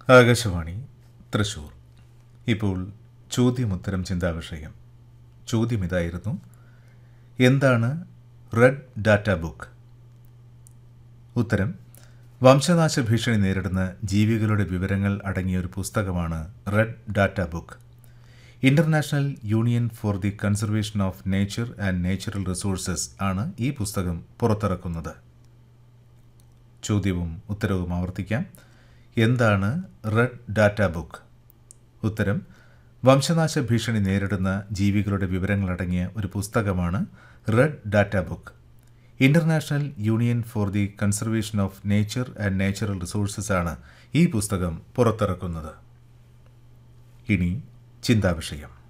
ആകാശവാണി തൃശൂർ ഇപ്പോൾ ചോദ്യമുത്തരം ചിന്താവിഷയം ചോദ്യം ഇതായിരുന്നു എന്താണ് റെഡ് ഡാറ്റ ബുക്ക് ഉത്തരം വംശനാശ ഭീഷണി നേരിടുന്ന ജീവികളുടെ വിവരങ്ങൾ അടങ്ങിയ ഒരു പുസ്തകമാണ് red data book international union for the conservation of nature and natural resources ആണ് ഈ പുസ്തകം പുറത്തിറക്കുന്നത് ചോദ്യവും ഉത്തരവും ആവർത്തിക്കാം എന്താണ് റെഡ് ഡാറ്റ ബുക്ക് ഉത്തരം വംശനാശ ഭീഷണി നേരിടുന്ന ജീവികളുടെ വിവരങ്ങളടങ്ങിയ ഒരു പുസ്തകമാണ് red data book international union for the conservation of nature and natural resources ആണ് ഈ പുസ്തകം പുറത്തിറക്കുന്നത് ഇനി ചിന്താവിഷയം